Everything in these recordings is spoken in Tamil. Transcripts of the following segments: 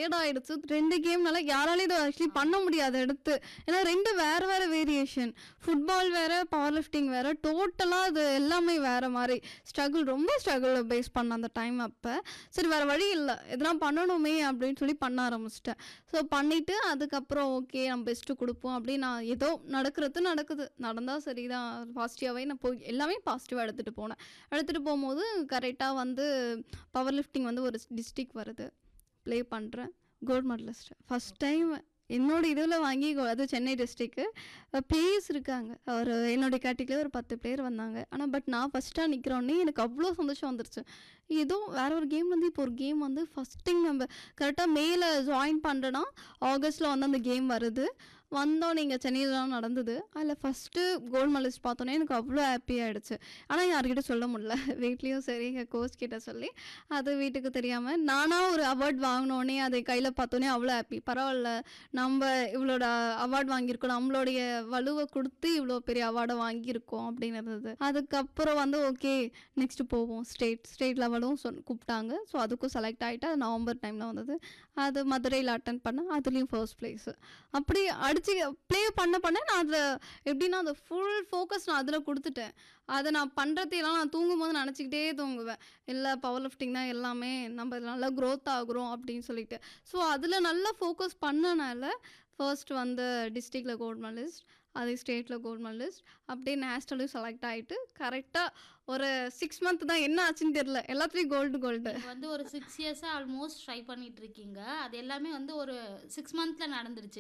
டயர்ட் ஆயிடுச்சு ரெண்டு கேம்னால யாராலையும் இதை ஆக்சுவலி பண்ண முடியாது எடுத்து ஏன்னா ரெண்டு வேற வேற வேரியேஷன் ஃபுட்பால் வேற பவர் லிஃப்டிங் வேற டோட்டலாக அது எல்லாமே வேற மாதிரி ஸ்ட்ரகிள் ரொம்ப ஸ்ட்ரகிள் பேஸ் பண்ண அந்த டைம் அப்போ சரி வேற வழி இல்லை இதெல்லாம் பண்ணணுமே அப்படின்னு சொல்லி பண்ண ஆரம்பிச்சிட்டேன் ஸோ பண்ணிட்டு அதுக்கப்புறம் ஓகே நம்ம பெஸ்ட்டு கொடுப்போம் அப்படின்னு நான் ஏதோ நடக்கிறது நடக்குது நடந்தால் சரிதான் பாசிட்டிவாகவே நான் போய் எல்லாமே பாசிட்டிவாக எடுத்துகிட்டு போனேன் எடுத்துகிட்டு போகும்போது கரெக்டாக வந்து பவர் லிஃப்டிங் வந்து ஒரு டிஸ்ட்ரிக் வருது ப்ளே பண்ணுறேன் கோல்ட் மெடலிஸ்ட் ஃபஸ்ட் டைம் என்னோட இதில் வாங்கி go- அது சென்னை டிஸ்ட்ரிக்கு பிளேயர்ஸ் இருக்காங்க ஒரு என்னுடைய கேட்டகிரியில் ஒரு பத்து பேர் வந்தாங்க ஆனால் பட் நான் ஃபஸ்ட்டாக நிற்கிறோன்னே எனக்கு அவ்வளோ சந்தோஷம் வந்துருச்சு ஏதோ வேற ஒரு கேம் வந்து இப்போ ஒரு கேம் வந்து ஃபஸ்ட் டைம் நம்ம கரெக்டாக மேலே ஜாயின் பண்ணுறோன்னா ஆகஸ்ட்டில் வந்து அந்த கேம் வருது வந்தோம் நீங்கள் சென்னையில் தான் நடந்தது அதில் ஃபஸ்ட்டு கோல்ட் மெடலிஸ்ட் பார்த்தோன்னே எனக்கு அவ்வளோ ஹாப்பி ஆகிடுச்சு ஆனால் யார்கிட்ட சொல்ல முடியல வீட்லேயும் சரி எங்கள் கோச் கிட்ட சொல்லி அது வீட்டுக்கு தெரியாமல் நானாக ஒரு அவார்ட் வாங்கினோடனே அதை கையில் பார்த்தோன்னே அவ்வளோ ஹாப்பி பரவாயில்ல நம்ம இவளோட அவார்ட் வாங்கியிருக்கோம் நம்மளுடைய வலுவை கொடுத்து இவ்வளோ பெரிய அவார்டை வாங்கியிருக்கோம் அப்படின்னு இருந்தது அதுக்கப்புறம் வந்து ஓகே நெக்ஸ்ட் போவோம் ஸ்டேட் ஸ்டேட் லெவலும் சொல் கூப்பிட்டாங்க ஸோ அதுக்கும் செலக்ட் ஆகிட்டு அது நவம்பர் டைமில் வந்தது அது மதுரையில் அட்டன் பண்ணேன் அதுலேயும் ஃபர்ஸ்ட் ப்ளேஸு அப்படி அடிச்சு ப்ளே பண்ண பண்ண நான் அதில் எப்படின்னா அந்த ஃபுல் ஃபோக்கஸ் நான் அதில் கொடுத்துட்டேன் அதை நான் பண்ணுறதையெல்லாம் நான் தூங்கும்போது நினச்சிக்கிட்டே தூங்குவேன் இல்லை பவர் லிஃப்டிங் தான் எல்லாமே நம்ம இதுல நல்லா க்ரோத் ஆகுறோம் அப்படின்னு சொல்லிட்டு ஸோ அதில் நல்லா ஃபோக்கஸ் பண்ணனால ஃபர்ஸ்ட் வந்து டிஸ்ட்ரிக்டில் கோல்ட் மெடலிஸ்ட் அதே ஸ்டேட்டில் கோல்ட் மெடலிஸ்ட் அப்படியே நேஷ்னலையும் செலக்ட் ஆகிட்டு கரெக்டாக ஒரு சிக்ஸ் மந்த் தான் என்ன ஆச்சுன்னு தெரியல எல்லாத்துலேயும் கோல்டு கோல்டு நீங்க வந்து ஒரு சிக்ஸ் இயர்ஸா ஆல்மோஸ்ட் ட்ரை பண்ணிட்டு இருக்கீங்க அது எல்லாமே வந்து ஒரு சிக்ஸ் மந்த்ல நடந்துருச்சு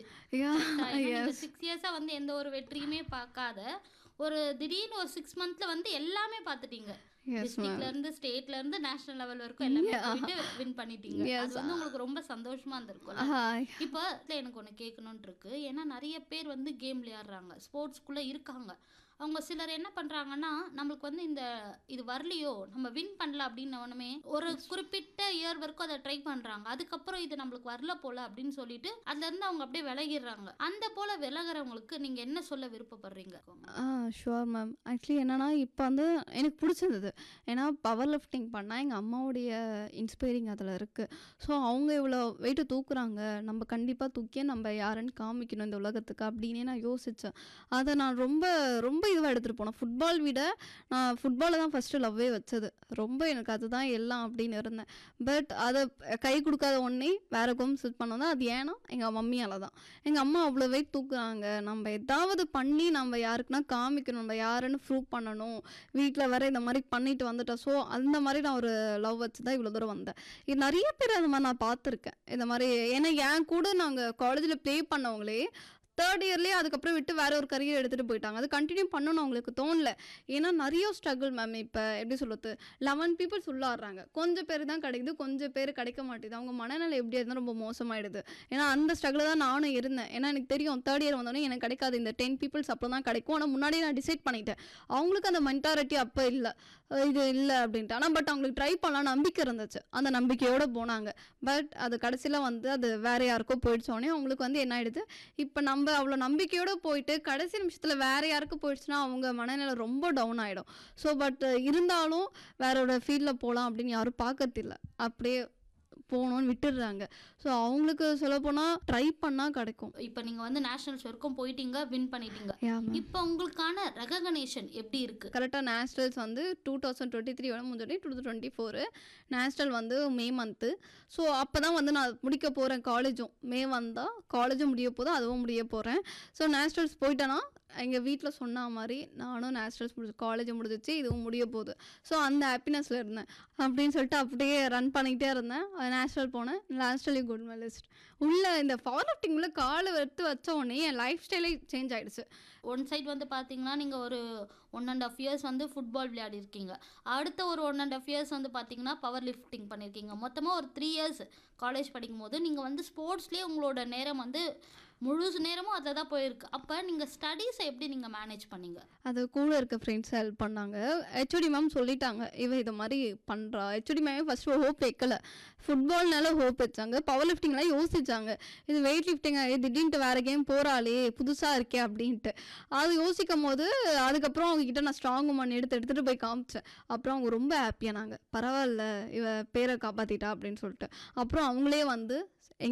சிக்ஸ் இயர்ஸா வந்து எந்த ஒரு வெற்றியுமே பார்க்காத ஒரு திடீர்னு ஒரு சிக்ஸ் மந்த்ல வந்து எல்லாமே பார்த்துட்டீங்க Yes, டிஸ்ட்ரிக்ட்ல இருந்து ஸ்டேட்ல இருந்து நேஷனல் லெவல் வரைக்கும் எல்லாமே போயிட்டு வின் பண்ணிட்டீங்க அது வந்து உங்களுக்கு ரொம்ப சந்தோஷமா இருந்திருக்கும் இப்போ இதுல எனக்கு ஒன்று கேட்கணுன்ட்டு இருக்கு ஏன்னா நிறைய பேர் வந்து கேம் விளையாடுறாங்க ஸ்போர்ட்ஸ்குள்ளே இருக்காங்க அவங்க சிலர் என்ன பண்ணுறாங்கன்னா நம்மளுக்கு வந்து இந்த இது வரலையோ நம்ம வின் பண்ணல அப்படின்னவனுமே ஒரு குறிப்பிட்ட இயர் வரைக்கும் அதை ட்ரை பண்ணுறாங்க அதுக்கப்புறம் இது நம்மளுக்கு வரல போல அப்படின்னு சொல்லிட்டு அதுலேருந்து அவங்க அப்படியே விலகிடுறாங்க அந்த போல விலகிறவங்களுக்கு நீங்கள் என்ன சொல்ல விருப்பப்படுறீங்க ஆ ஷுவர் மேம் ஆக்சுவலி என்னன்னா இப்போ வந்து எனக்கு பிடிச்சிருந்தது ஏன்னா பவர் லிஃப்டிங் பண்ணால் எங்கள் அம்மாவுடைய இன்ஸ்பைரிங் அதில் இருக்குது ஸோ அவங்க இவ்வளோ வெயிட்டு தூக்குறாங்க நம்ம கண்டிப்பாக தூக்கியே நம்ம யாருன்னு காமிக்கணும் இந்த உலகத்துக்கு அப்படின்னே நான் யோசித்தேன் அதை நான் ரொம்ப ரொம்ப இதுவாக எடுத்துகிட்டு போனேன் ஃபுட்பால் விட நான் ஃபுட்பாலை தான் ஃபஸ்ட்டு லவ்வே வச்சது ரொம்ப எனக்கு அதுதான் எல்லாம் அப்படின்னு இருந்தேன் பட் அதை கை கொடுக்காத ஒன்றே வேற கோம் செட் பண்ணோம் அது ஏன்னா எங்கள் மம்மியால் தான் எங்கள் அம்மா அவ்வளோ வெயிட் தூக்குறாங்க நம்ம ஏதாவது பண்ணி நம்ம யாருக்குன்னா காமிக்கணும் நம்ம யாருன்னு ப்ரூவ் பண்ணணும் வீட்டில் வர இந்த மாதிரி பண்ணிட்டு வந்துட்டேன் ஸோ அந்த மாதிரி நான் ஒரு லவ் வச்சு தான் இவ்வளோ தூரம் வந்தேன் இது நிறைய பேர் அந்த மாதிரி நான் பார்த்துருக்கேன் இந்த மாதிரி ஏன்னா என் கூட நாங்கள் காலேஜில் ப்ளே பண்ணவங்களே தேர்ட் இயர்லேயே அதுக்கப்புறம் விட்டு வேற ஒரு கரியர் எடுத்துகிட்டு போயிட்டாங்க அது கண்டினியூ பண்ணணும் அவங்களுக்கு தோணல ஏன்னா நிறைய ஸ்ட்ரகிள் மேம் இப்போ எப்படி சொல்லுறது லெவன் பீப்புள்ஸ் உள்ளாடுறாங்க கொஞ்சம் பேர் தான் கிடைக்குது கொஞ்சம் பேர் கிடைக்க மாட்டேங்குது அவங்க மனநிலை எப்படி இருந்தால் ரொம்ப மோசமாயிடுது ஏன்னா அந்த ஸ்ட்ரகிள் தான் நானும் இருந்தேன் ஏன்னா எனக்கு தெரியும் தேர்ட் இயர் வந்தோடனே எனக்கு கிடைக்காது இந்த டென் பீப்புள்ஸ் அப்புறம் தான் கிடைக்கும் ஆனால் முன்னாடியே நான் டிசைட் பண்ணிட்டேன் அவங்களுக்கு அந்த மென்டாரிட்டி அப்போ இல்லை இது இல்லை அப்படின்ட்டு ஆனால் பட் அவங்களுக்கு ட்ரை பண்ணலாம் நம்பிக்கை இருந்துச்சு அந்த நம்பிக்கையோடு போனாங்க பட் அது கடைசியில் வந்து அது வேற யாருக்கோ போயிடுச்சோடனே அவங்களுக்கு வந்து என்ன ஆயிடுது இப்போ நம்ம அவ்வளோ நம்பிக்கையோடு போயிட்டு கடைசி நிமிஷத்தில் வேற யாருக்கு போயிடுச்சுன்னா அவங்க மனநிலை ரொம்ப டவுன் ஆகிடும் ஸோ பட் இருந்தாலும் வேற ஒரு ஃபீல்டில் போகலாம் அப்படின்னு யாரும் பார்க்கறதில்ல அப்படியே போகணும்னு விட்டுடுறாங்க ஸோ அவங்களுக்கு சொல்ல போனால் ட்ரை பண்ணால் கிடைக்கும் இப்போ நீங்கள் வந்து நேஷனல்ஸ் வரைக்கும் போயிட்டீங்க வின் பண்ணிட்டீங்க Yeah, ma'am. இப்போ உங்களுக்கான ரெகக்னேஷன் எப்படி இருக்கு கரெக்டாக நேஷ்னல்ஸ் வந்து டூ தௌசண்ட் டுவெண்ட்டி த்ரீ வரை முடிஞ்சோடனே two thousand twenty four national வந்து மே மந்த்து ஸோ அப்போ தான் வந்து நான் முடிக்க போகிறேன் காலேஜும் மே வந்தால் காலேஜும் முடிய போது அதுவும் முடிய போகிறேன் ஸோ நேஷ்னல்ஸ் போயிட்டேன்னா எங்கள் வீட்டில் சொன்ன மாதிரி நானும் நேஷ்னல்ஸ் முடிச்சு காலேஜ் முடிஞ்சிச்சு இதுவும் முடிய போகுது ஸோ அந்த ஹாப்பினஸில் இருந்தேன் அப்படின்னு சொல்லிட்டு அப்படியே ரன் பண்ணிக்கிட்டே இருந்தேன் நேஷ்னல் போனேன் நேஷ்னலி குட் மெலிஸ்ட் உள்ள இந்த பவர் லிஃப்டிங் உள்ள காலை எடுத்து வச்ச உடனே என் லைஃப் ஸ்டைலே சேஞ்ச் ஆயிடுச்சு ஒன் சைடு வந்து பார்த்தீங்கன்னா நீங்கள் ஒரு ஒன் அண்ட் ஆஃப் இயர்ஸ் வந்து ஃபுட்பால் விளையாடி இருக்கீங்க அடுத்த ஒரு ஒன் அண்ட் ஆஃப் இயர்ஸ் வந்து பார்த்தீங்கன்னா பவர் லிஃப்டிங் பண்ணியிருக்கீங்க மொத்தமாக ஒரு த்ரீ இயர்ஸ் காலேஜ் படிக்கும் போது நீங்கள் வந்து ஸ்போர்ட்ஸ்லேயே உங்களோட நேரம் வந்து முழு நேரமும் அதில் தான் போயிருக்கு அப்போ நீங்கள் ஸ்டடீஸை எப்படி நீங்கள் மேனேஜ் பண்ணீங்க அது கூட இருக்க ஃப்ரெண்ட்ஸ் ஹெல்ப் பண்ணாங்க ஹெச்ஓடி மேம் சொல்லிட்டாங்க இவ இது மாதிரி பண்ணுறா ஹெச்ஓடி மேம் ஃபஸ்ட்டு ஹோப் வைக்கல ஃபுட்பால்னால ஹோப் வச்சாங்க பவர் லிஃப்டிங்லாம் யோசிச்சாங்க இது வெயிட் லிஃப்டிங் திடீர்னு வேறு கேம் போகிறாளே புதுசாக இருக்கே அப்படின்ட்டு அது யோசிக்கும் போது அதுக்கப்புறம் அவங்க கிட்ட நான் ஸ்ட்ராங் உமன் எடுத்து எடுத்துகிட்டு போய் காமிச்சேன் அப்புறம் அவங்க ரொம்ப ஹாப்பியானாங்க பரவாயில்ல இவ பேரை காப்பாற்றிட்டா அப்படின்னு சொல்லிட்டு அப்புறம் அவங்களே வந்து